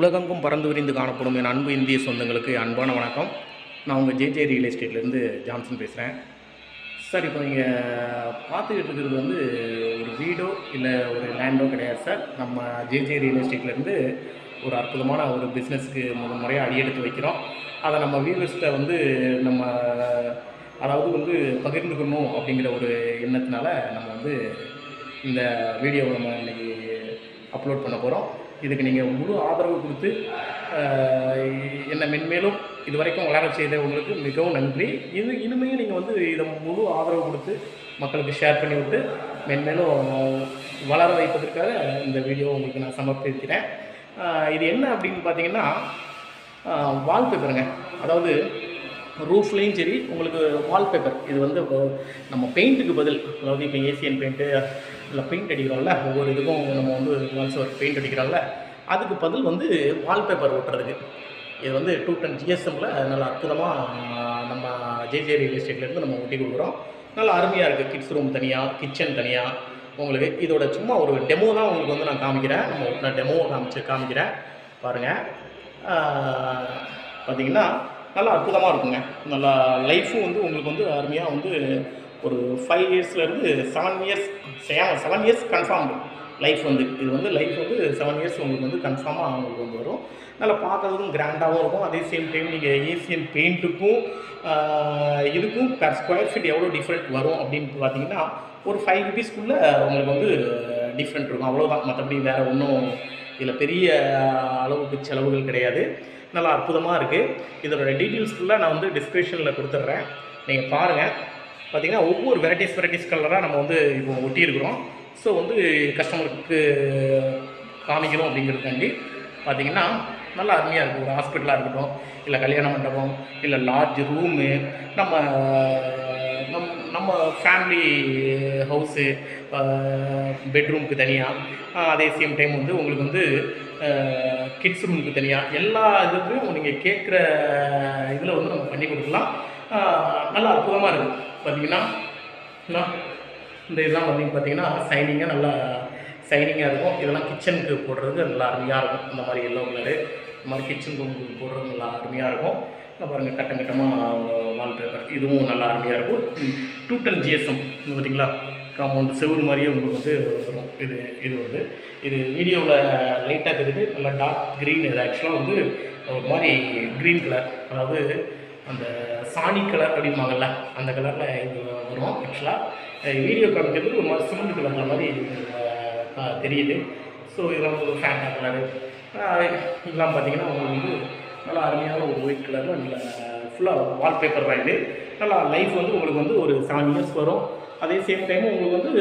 உலகெங்கும் பறந்து விரிந்து காணப்படும் என் அன்பு இந்திய சொந்தங்களுக்கு அன்பான வணக்கம் நான் உங்கள் ஜேஜே ரியல் எஸ்டேட்லேருந்து ஜான்சன் பேசுகிறேன் சார் இப்போ நீங்கள் பார்த்துக்கிட்டு இருக்கிறது வந்து ஒரு வீடோ இல்லை ஒரு லேண்டோ கிடையாது சார் நம்ம ஜேஜே ரியல் எஸ்டேட்லேருந்து ஒரு அற்புதமான ஒரு பிஸ்னஸ்க்கு முதல் முறையாக அடியெடுத்து வைக்கிறோம் அதை நம்ம வியூவர்ஸ்கிட்ட வந்து நம்ம அதாவது வந்து பகிர்ந்துக்கணும் அப்படிங்கிற ஒரு எண்ணத்தினால நம்ம வந்து இந்த வீடியோவை நம்ம இன்னைக்கு அப்லோட் பண்ண போகிறோம் இதுக்கு நீங்கள் முழு ஆதரவு கொடுத்து ஆஹ், என்னை மென்மேலும் இது வரைக்கும் வளர செய்தவங்களுக்கு மிகவும் நன்றி இது இனிமேல் நீங்கள் வந்து இதை முழு ஆதரவு கொடுத்து மக்களுக்கு ஷேர் பண்ணி விட்டு மென்மேலும் வளர வைப்பதற்காக இந்த வீடியோ உங்களுக்கு நான் சமர்ப்பிக்கிறேன் ஆஹ், இது என்ன அப்படின்னு பார்த்தீங்கன்னா வால்பேப்பருங்க அதாவது ரூஃப்லேயும் சரி உங்களுக்கு வால்பேப்பர் இது வந்து இப்போ நம்ம பெயிண்ட்டுக்கு பதில் அதாவது இப்போ ஏசியன் பெயிண்ட்டு இல்லை பெயிண்ட் அடிக்கிறோம்ல ஒவ்வொரு இதுக்கும் நம்ம வந்து வால்ஸ் ஒரு பெயிண்ட் அடிக்கிறோம்ல அதுக்கு பதில் வந்து வால்பேப்பர் ஒட்டுறதுக்கு இது வந்து டூ டென் ஜிஎஸ்எம்மில் நல்லா அற்புதமாக நம்ம ஜேஜே ரியல் எஸ்டேட்லேருந்து நம்ம ஒட்டி கொடுக்குறோம் நல்லா அருமையாக இருக்குது கிட்ஸ் ரூம் தனியாக கிச்சன் தனியாக உங்களுக்கு இதோட சும்மா ஒரு டெமோ தான் உங்களுக்கு வந்து நான் காமிக்கிறேன் நம்ம ஒட்டின டெமோவை காமிச்சு காமிக்கிறேன் பாருங்கள் பார்த்தீங்கன்னா நல்லா அற்புதமாக இருக்குங்க நல்லா லைஃப்பும் வந்து உங்களுக்கு வந்து அருமையாக வந்து ஒரு ஃபைவ் இயர்ஸ்லேருந்து seven years seven years confirm life வந்து இது வந்து லைஃப் வந்து செவன் இயர்ஸ் உங்களுக்கு வந்து கன்ஃபார்மாக உங்களுக்கு வந்து வரும் நல்லா பார்க்கறதுக்கும் கிராண்டாகவும் இருக்கும் அதே சேம் டைம் நீங்கள் ஏசியன் பெயிண்ட்டுக்கும் இதுக்கும் per ஸ்கொயர் ஃபீட் எவ்வளோ டிஃப்ரெண்ட் வரும் அப்படின்னு பார்த்தீங்கன்னா ஒரு ஃபைவ் ருபீஸ்க்குள்ளே உங்களுக்கு வந்து டிஃப்ரெண்ட் இருக்கும் அவ்வளோதான் மற்றபடி வேறு ஒன்றும் இதில் பெரிய அளவுக்கு செலவுகள் கிடையாது நல்லா அற்புதமாக இருக்குது இதோட டீட்டெயில்ஸ் ஃபுல்லாக நான் வந்து டிஸ்கிரிப்ஷனில் கொடுத்துட்றேன் நீங்கள் பாருங்கள் பார்த்தீங்கன்னா ஒவ்வொரு வெரைட்டிஸ் வெரைட்டிஸ் கலராக நம்ம வந்து இப்போ ஒட்டியிருக்கிறோம் ஸோ வந்து கஸ்டமருக்கு காமிக்கணும் அப்படிங்கிறதுக்காண்டி பார்த்தீங்கன்னா நல்லா அருமையாக இருக்குது ஒரு ஹாஸ்பிட்டலாக இருக்கட்டும் இல்லை கல்யாண மண்டபம் இல்லை லாட்ஜ் ரூமு நம்ம நம் நம்ம ஃபேமிலி ஹவுஸு பெட்ரூமுக்கு தனியாக அதே சேம் டைம் வந்து உங்களுக்கு வந்து கிட்ஸ் ரூமுக்கு தனியாக எல்லா இதுக்கும் நீங்கள் கேட்குற இதில் வந்து நம்ம பண்ணி கொடுக்கலாம் ஆஹ் நல்லா அற்புதமாக இருக்குது பார்த்தீங்கன்னா என்ன? இந்த இதெல்லாம் வந்து பார்த்தீங்கன்னா சைனிங்காக நல்லா சைனிங்காக இருக்கும் இதெல்லாம் கிச்சனுக்கு போடுறதுக்கு நல்லா அருமையாக இருக்கும் இந்த மாதிரி எல்லோ கலரு இந்த மாதிரி கிச்சன் ரூமுக்கு போடுறது நல்லா அருமையாக இருக்கும் இங்க பாருங்கள் கட்டம் கட்டமாக வால்பேப்பர் இதுவும் நல்லா அருமையாக இருக்கும் டூ டென் ஜிஎஸ்எம் பார்த்தீங்களா காம்பவுண்ட் செவுரு மாதிரியே உங்களுக்கு வந்து வரும் இது இது வந்து இது வீடியோவில் லைட்டாக தெரியுது நல்லா டார்க் க்ரீன் இது ஆக்சுவலாக வந்து ஒரு மாதிரி க்ரீன் கலர் அதாவது அந்த சாணி கலர் அப்படிம்பாங்கல்ல அந்த கலரில் இது வரும் ஆக்சுவலாக வீடியோ காமிக்கிறது ஒரு மாதிரி சிமெண்ட் கலரில் மாதிரி அஹ், அஹ், தெரியுது ஸோ இதெல்லாம் ஒரு ஃபேண்டா கலரு இதெல்லாம் பார்த்தீங்கன்னா உங்களுக்கு வந்து நல்லா அருமையான ஒரு ஒயிட் கலரில் நல்ல ஃபுல்லாக வால்பேப்பர் தான் இது நல்லா லைஃப் வந்து உங்களுக்கு வந்து ஒரு செவன் இயர்ஸ் வரும் அதே சேம் டைம் உங்களுக்கு வந்து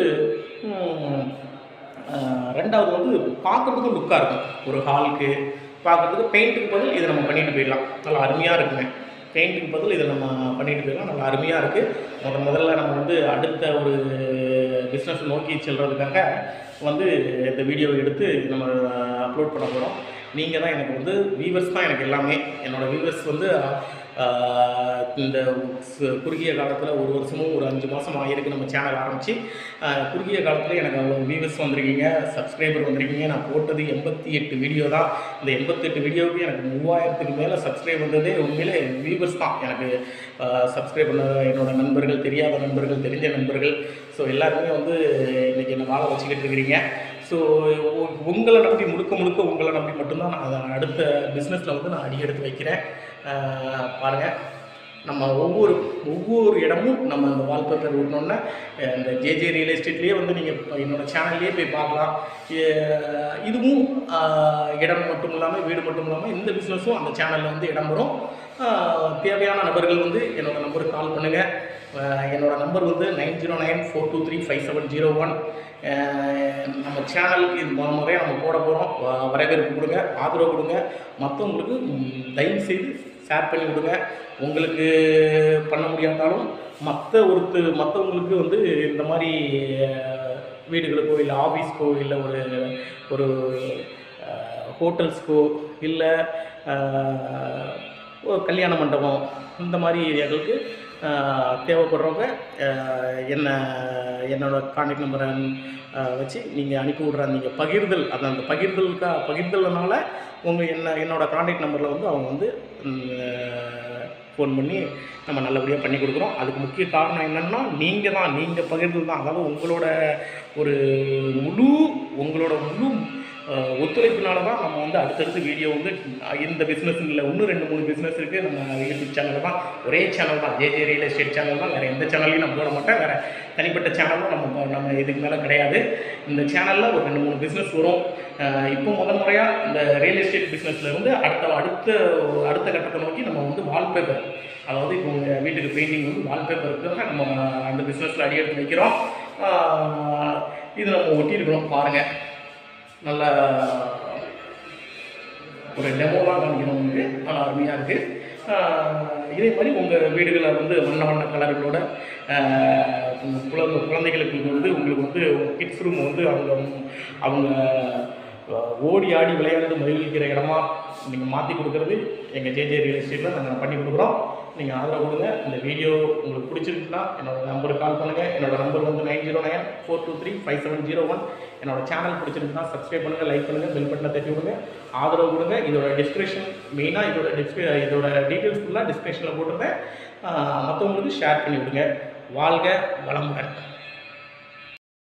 ம், ஆஹ், ரெண்டாவது வந்து பார்க்குறதுக்கும் லுக்காக இருக்கும் ஒரு ஹாலுக்கு பார்க்குறதுக்கு பெயிண்ட்டுக்கு பதில் இதை நம்ம பண்ணிட்டு போயிடலாம் நல்லா அருமையாக இருக்குங்க பெயிண்ட்டுக்கு பதில் இதை நம்ம பண்ணிட்டு போயிடலாம் நல்லா அருமையாக இருக்குது முத முதல்ல நம்ம வந்து அடுத்த ஒரு பிஸ்னஸ் நோக்கி செல்றதுக்காக வந்து இந்த வீடியோவை எடுத்து நம்ம அப்லோட் பண்ண போகிறோம் நீங்கள் தான் எனக்கு வந்து வியூவர்ஸ் தான் எனக்கு எல்லாமே என்னோடய வியூவர்ஸ் வந்து ஆஹ், இந்த சு- குறுகிய காலத்தில் ஒரு வருஷமும் ஒரு அஞ்சு மாதம் ஆகிருக்கு நம்ம சேனல் ஆரம்பித்து குறுகிய காலத்தில் எனக்கு அவ்வளோ வியூவர்ஸ் வந்திருக்கீங்க சப்ஸ்கிரைபர் வந்திருக்கீங்க நான் போட்டது எண்பத்தி எட்டு வீடியோ தான் இந்த எண்பத்தெட்டு வீடியோவுக்கு எனக்கு மூவாயிரத்துக்கு மேலே சப்ஸ்கிரைப் வந்ததே உண்மையிலே வியூவர்ஸ் தான் எனக்கு சப்ஸ்கிரைப் பண்ண என்னோட நண்பர்கள் தெரியாத நண்பர்கள் தெரிஞ்ச நண்பர்கள் ஸோ எல்லாருமே வந்து இன்றைக்கி என்னை வாழ வச்சுக்கிட்டு இருக்கிறீங்க ஸோ உங்களை நம்பி முழுக்க முழுக்க உங்களை நம்பி மட்டும்தான் நான் அதை அடுத்த பிஸ்னஸில் வந்து நான் அடி எடுத்து வைக்கிறேன் ஆஹ் பாருங்க நம்ம ஒவ்வொரு ஒவ்வொரு இடமும் நம்ம அந்த வால்பேப்பர் விட்டோன்னே இந்த ஜேஜே ரியல் எஸ்டேட்லேயே வந்து நீங்கள் என்னோட சேனல்லையே போய் பார்க்கலாம் எ- இதுவும் ஆஹ், இடம் மட்டும் இல்லாமல் வீடு மட்டும் இல்லாமல் இந்த பிஸ்னஸும் அந்த சேனலில் வந்து இடம் வரும் ஆஹ், தேவையான நபர்கள் வந்து என்னோட நம்பருக்கு கால் பண்ணுங்கள் என்னோட நம்பர் வந்து nine zero nine four two three five seven zero one நம்ம சேனலுக்கு இது முத முறையாக நம்ம போட போகிறோம் வரவேற்பு கொடுங்க ஆதரவு கொடுங்க மற்றவங்களுக்கு ம், தயவு செய்து ஷேர் பண்ணி விடுங்க உங்களுக்கு பண்ண முடியாட்டாலும் மற்ற ஒருத்தர் மற்றவங்களுக்கு வந்து இந்த மாதிரி அஹ், வீடுகளுக்கோ இல்லை ஆஃபீஸ்க்கோ இல்லை ஒரு ஒரு ஹோட்டல்ஸ்க்கோ இல்லை ஒரு கல்யாண மண்டபம் இந்த மாதிரி ஏரியாக்களுக்கு ஆஹ் தேவைப்படுறவங்க ஆஹ் என்ன என்னோட கான்டாக்ட் நம்பரை வச்சு நீங்கள் அனுப்பி விட்ற நீங்கள் பகிர்தல் அது அந்த பகிர்தலுக்கா பகிர்தல்னால உங்கள் என்ன என்னோட கான்டாக்ட் நம்பரில் வந்து அவங்க வந்து ஃபோன் பண்ணி நம்ம நல்லபடியாக பண்ணி கொடுக்குறோம் அதுக்கு முக்கிய காரணம் என்னென்னா நீங்கள் தான் நீங்கள் பகிர்தல் தான் அதாவது உங்களோட ஒரு முழு உங்களோட முழு அஹ், ஒத்துழைப்பினால தான் நம்ம வந்து அடுத்தடுத்து வீடியோ வந்து அஹ், இந்த பிஸ்னஸ் இல்லை இன்னும் ரெண்டு மூணு பிஸ்னஸ் இருக்குது நம்ம யூடியூப் சேனல் தான் ஒரே சேனல் தான் ஜேஜே ரியல் எஸ்டேட் சேனல் தான் வேறு எந்த சேனல்லையும் நான் போட மாட்டேன் வேறு தனிப்பட்ட சேனலும் நம்ம நம்ம இதுக்கு மேலே கிடையாது இந்த சேனலில் ஒரு ரெண்டு மூணு பிஸ்னஸ் வரும் அஹ், இப்போ முதல் முறையாக இந்த ரியல் எஸ்டேட் பிஸ்னஸில் இருந்து அடுத்த அடுத்த அடுத்த கட்டத்தை நோக்கி நம்ம வந்து வால்பேப்பர் அதாவது இப்போ உங்கள் வீட்டுக்கு பெயிண்டிங் வந்து வால்பேப்பருக்காக நம்ம அந்த பிஸ்னஸில் அடி எடுத்து வைக்கிறோம் அஹ், இது நம்ம ஒட்டியிருக்கிறோம் பாருங்கள் நல்ல ஒரு டெமோலாம் காமிக்கணும் உங்களுக்கு நல்லா அருமையாக இருக்குது இதே மாதிரி உங்கள் வீடுகளில் வந்து வண்ண வண்ண கலர்களோட ஆஹ், குழந்தை குழந்தைகளுக்கு வந்து உங்களுக்கு வந்து கிட்ஸ் ரூம் வந்து அவங்க அவங்க ஆஹ், ஓடி ஆடி விளையாண்டு மகிழ்கிற இடமா நீங்கள் மாற்றி கொடுக்குறது எங்கள் ஜேஜே ரியல் எஸ்டேட்டில் நாங்கள் பண்ணி கொடுக்குறோம் நீங்கள் ஆதரவு கொடுங்க இந்த வீடியோ உங்களுக்கு பிடிச்சிருக்குன்னா என்னோட நம்பருக்கு கால் பண்ணுங்கள் என்னோட நம்பர் வந்து nine zero nine four two three five seven zero one என்னோட சேனல் பிடிச்சிருக்குன்னா சப்ஸ்கிரைப் பண்ணுங்கள் லைக் பண்ணுங்கள் பெல் பட்டனை தட்டி விடுங்க ஆதரவு கொடுங்க இதோட டிஸ்கிரிப்ஷன் மெயினாக இதோட டிஸ்கிரி இதோட டீட்டெயில்ஸ் ஃபுல்லாக டிஸ்கிரிப்ஷனில் போட்டுருந்தேன் மற்றவங்களுக்கு ஷேர் பண்ணி விடுங்க வாழ்க வளமுடன்